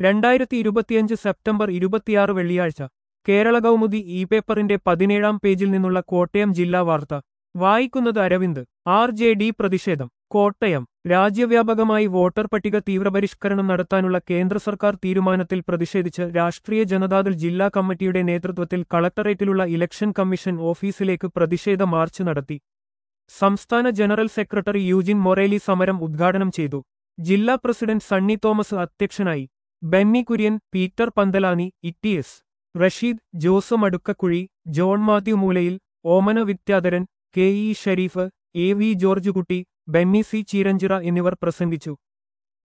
രണ്ടായിരത്തി ഇരുപത്തിയഞ്ച് സെപ്റ്റംബർ ഇരുപത്തിയാറ് വെള്ളിയാഴ്ച കേരള കൗമുദി ഇ പേപ്പറിന്റെ പതിനേഴാം പേജിൽ നിന്നുള്ള കോട്ടയം ജില്ലാ വാർത്ത വായിക്കുന്നത് അരവിന്ദ് ആർ ജെ ഡി പ്രതിഷേധം കോട്ടയം രാജ്യവ്യാപകമായി വോട്ടർ പട്ടിക തീവ്രപരിഷ്കരണം നടത്താനുള്ള കേന്ദ്ര സർക്കാർ തീരുമാനത്തിൽ പ്രതിഷേധിച്ച് രാഷ്ട്രീയ ജനതാദൾ ജില്ലാ കമ്മിറ്റിയുടെ നേതൃത്വത്തിൽ കളക്ടറേറ്റിലുള്ള ഇലക്ഷൻ കമ്മീഷൻ ഓഫീസിലേക്ക് പ്രതിഷേധ മാർച്ച് നടത്തി സംസ്ഥാന ജനറൽ സെക്രട്ടറി യൂജിൻ മൊറേലി സമരം ഉദ്ഘാടനം ചെയ്തു ജില്ലാ പ്രസിഡന്റ് സണ്ണി തോമസ് അധ്യക്ഷനായി ബെന്നി കുര്യൻ പീറ്റർ പന്തലാനി ഇറ്റിഎസ് Rasheed Jose Madukkakuzhi John Mathew മൂലയിൽ Omana Vidyadharan K E Shareef A V George Kutty Benny C Cheeranchira എന്നിവർ പ്രസംഗിച്ചു